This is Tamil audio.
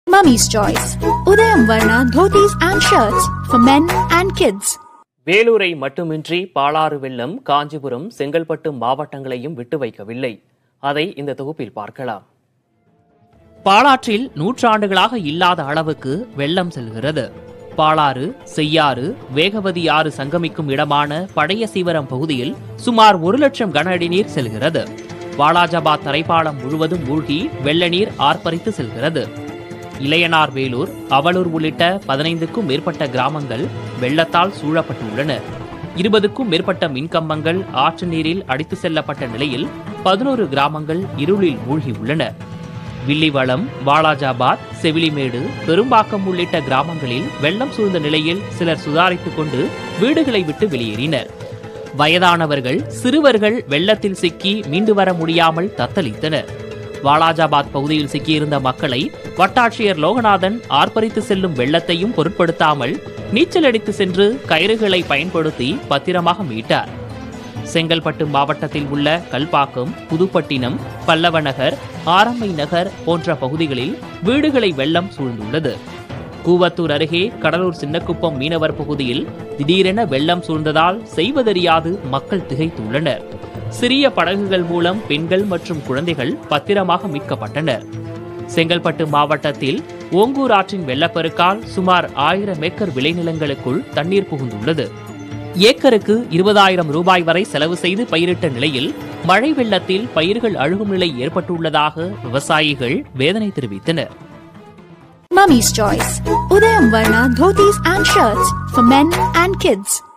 Mummy's Choice. Udayam Varna dhotis and shirts for men and kids. வேலூரை மட்டுமின்றி பாலாறு வெள்ளம் காஞ்சிபுரம் செங்கல்பட்டு மாவட்டங்களையும் விட்டு வைக்கவில்லை அதை இந்த தொகுப்பில் பார்க்கலாம் பாலாற்றில் நூற்றாண்டுகளாக இல்லாத அளவுக்கு வெள்ளம் செல்கிறது பாலாறு செய்யாறு வேகவதி ஆறு சங்கமிக்கும் இடமான பழைய சீவரம் பகுதியில் சுமார் ஒரு லட்சம் கன அடி நீர் செல்கிறது வாலாஜாபாத் தரைப்பாலம் முழுவதும் மூழ்கி வெள்ள நீர் ஆர்ப்பரித்து செல்கிறது இளையனார் வேலூர் அவலூர் உள்ளிட்ட பதினைந்துக்கும் மேற்பட்ட கிராமங்கள் வெள்ளத்தால் சூழப்பட்டுள்ளன இருபதுக்கும் மேற்பட்ட மின்கம்பங்கள் ஆற்று நீரில் அடித்து செல்லப்பட்ட நிலையில் பதினோரு கிராமங்கள் இருளில் மூழ்கியுள்ளன வில்லிவளம் வாலாஜாபாத் செவிலிமேடு பெரும்பாக்கம் உள்ளிட்ட கிராமங்களில் வெள்ளம் சூழ்ந்த நிலையில் சிலர் சுதாரித்துக் கொண்டு வீடுகளை விட்டு வெளியேறினர் வயதானவர்கள் சிறுவர்கள் வெள்ளத்தில் சிக்கி மீண்டு வர முடியாமல் தத்தளித்தனர் வாலாஜாபாத் பகுதியில் சிக்கியிருந்த மக்களை வட்டாட்சியர் லோகநாதன் ஆர்ப்பரித்து செல்லும் வெள்ளத்தையும் பொருட்படுத்தாமல் நீச்சல் அடித்து சென்று கயிறுகளை பயன்படுத்தி பத்திரமாக மீட்டார் செங்கல்பட்டு மாவட்டத்தில் உள்ள கல்பாக்கம் புதுப்பட்டினம் பல்லவநகர் ஆரம்மை நகர் போன்ற பகுதிகளில் வீடுகளை வெள்ளம் சூழ்ந்துள்ளது கூவத்தூர் அருகே கடலூர் சின்னக்குப்பம் மீனவர் பகுதியில் திடீரென வெள்ளம் சூழ்ந்ததால் செய்வதறியாது மக்கள் திகைத்துள்ளனர் சிறிய படகுகள் மூலம் பெண்கள் மற்றும் குழந்தைகள் பத்திரமாக மீட்கப்பட்டனர் செங்கல்பட்டு மாவட்டத்தில் ஓங்கூர் ஆற்றின் வெள்ளப்பெருக்கால் சுமார் ஆயிரம் ஏக்கர் விளைநிலங்களுக்குள் தண்ணீர் புகுந்துள்ளது ஏக்கருக்கு இருபதாயிரம் ரூபாய் வரை செலவு செய்து பயிரிட்ட நிலையில் மழை வெள்ளத்தில் பயிர்கள் அழுகும் நிலை ஏற்பட்டுள்ளதாக விவசாயிகள் வேதனை தெரிவித்தனர் Mummy's Choice. Udayam Varna dhotis and shirts for men and kids.